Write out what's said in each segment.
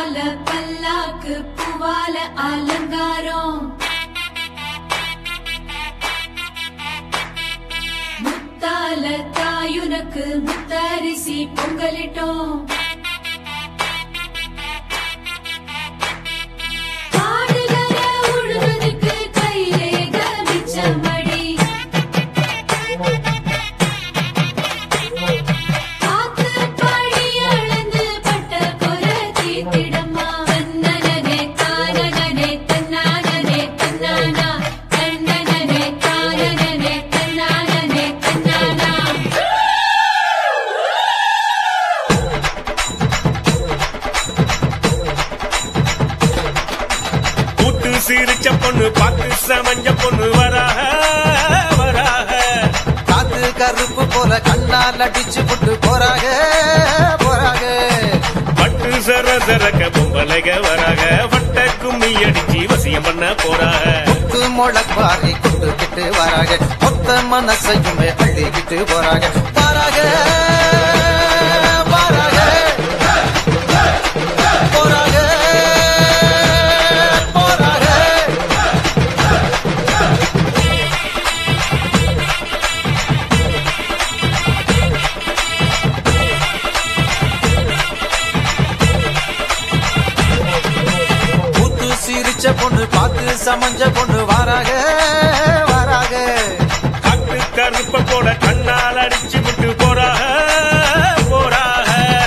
முத்தால பல்லாக்கு பூவால அலங்காரம் முத்தால தாயுனக்கு முத்தரிசி பொங்கலிட்டோம் காடுகர உழுவதுக்கு கைரேக மிச்சமடி காத்து படி அளந்து பட்ட கொர தீத்திடம்மா தன்னனனே தானனனே தன்னானனே தன்னானா தன்னனனே தானனனே தன்னானனே தன்னானா கூட்டு சிரிச்ச பொண்ணு பார்த்து சமஞ்ச பொண்ணு வராக வராக காத்து கருப்பு போல கண்ணால் அடிச்சு புட்டு போறாங்க போறாங்க பட்டு சர சரக்க பொம்பளைக வராக வட்ட கும்மி அடிச்சு வசியம் பண்ண போறாக முத்து முளப்பாறை கொண்டுகிட்டு வராங்க மொத்த மனசையுமே அள்ளிக்கிட்டு போறாங்க போறாங்க போறாங்க போறாங்க போறாங்க கூத்து சிரிச்ச பொண்ணு பார்த்து சமஞ்ச பொண்ணு வாராக வாராக காட்டு கருப்ப போல கண்ணால் அடிச்சு விட்டு போறாக போறாக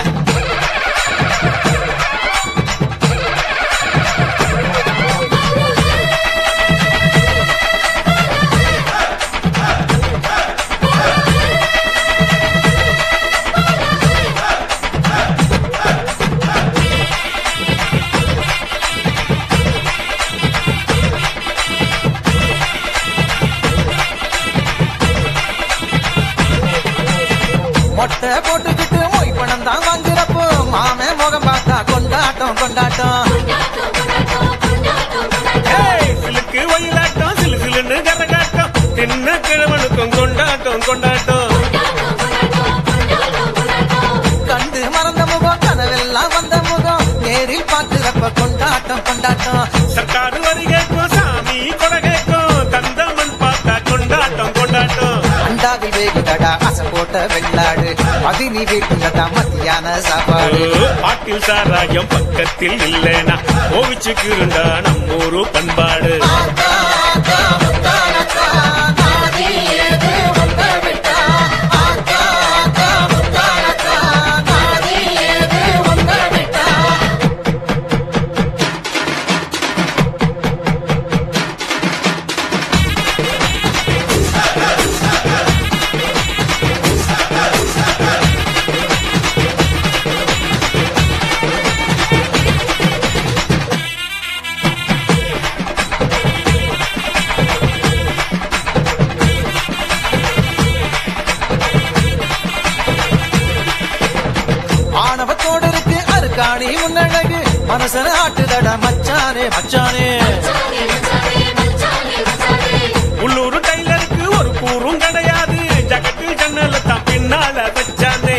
மொட்டை போட்டுக்கிட்டு மொய் பணம் தான் வாங்குறப்போ மாமே முகம் பார்த்தா கொண்டாட்டம் கொண்டாட்டம் ஏய், சிலுக்கு ஒயிலாட்டம் சிலு சிலுன்னு கரகாட்டம் தின்ன கிழவனுக்கும் கொண்டாட்டம் கொண்டாட்டம் கண்டு மறந்த முகம் கனவெல்லாம் வந்த முகம் நேரில் பார்க்கிறப்ப கொண்டாட்டம் கொண்டாட்டம் சர்க்காரு வரி கேட்கும் சாமி கொடை கேட்கும் தந்தமன் பார்த்தா கொண்டாட்டம் கொண்டாட்டம் அண்டாவில் வேகுதடா அசை போட்ட வெள்ளாடு பதினி வீட்டுலடா மத்தியான சாப்பாடு பாட்டில் சாராயம் பக்கத்தில் இல்லைனா கோவிச்சுக்கிருந்தா நம்மூரு பண்பாடு ஆணவத்தோடு இருக்கு அருக்காணி முன்னழகு மனசன ஆட்டுதடா மச்சானே மச்சானே உள்ளூர் டைலருக்கு ஒரு கூறும் கிடையாது ஜகத்து ஜன்னல தான் பின்னால வச்சானே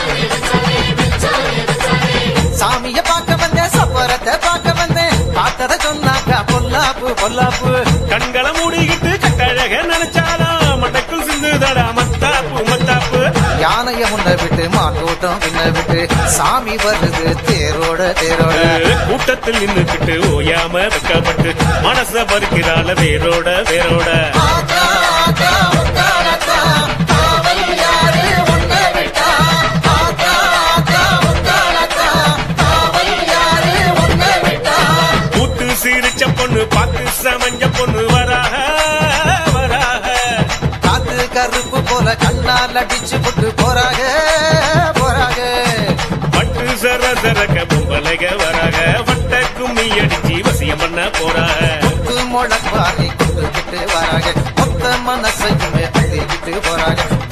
சாமிய பார்க்க வந்தேன் சப்பரத்தை பார்க்க வந்தேன் பார்த்தத சொன்னாக்கா பொல்லாப்பு பொல்லாப்பு கண்களை மூடிக்கிட்டு கட்டழக நினைச்சாலும் மண்டக்குள் சிந்துதடா மத்தாப்பு மத்தாப்பு யானைய முன்ன விட்டு மாட்டோட்டம் பின்ன விட்டு சாமி வருது தேரோட தேரோட கூட்டத்தில் நின்னுக்கிட்டு ஓயாம வெக்கப்பட்டு மனச பறிக்கிறாள வேரோட வேரோட ஆத்தா, ஆத்தா, முத்தாரத்தா, காவல் யாரு உன்னை விட்டா? ஆத்தா, ஆத்தா, முத்தாரத்தா, காவல் யாரு உன்னை விட்டா? கூத்து சிரிச்ச பொண்ணு பார்த்து சமஞ்ச பொண்ணு வராக வராக காத்து கருப்பு போல கண்ணால் அடிச்சு புட்டு போறாங்க போறாங்க பட்டு சர சரக்க பொம்பளைக வராக வட்ட கும்மி அடிச்சு வசியம் பண்ண போறாக முத்து முழப்பாரி கொண்டுகிட்டு வராங்க மொத்த மனசையுமே அள்ளிக்கிட்டு போறாங்க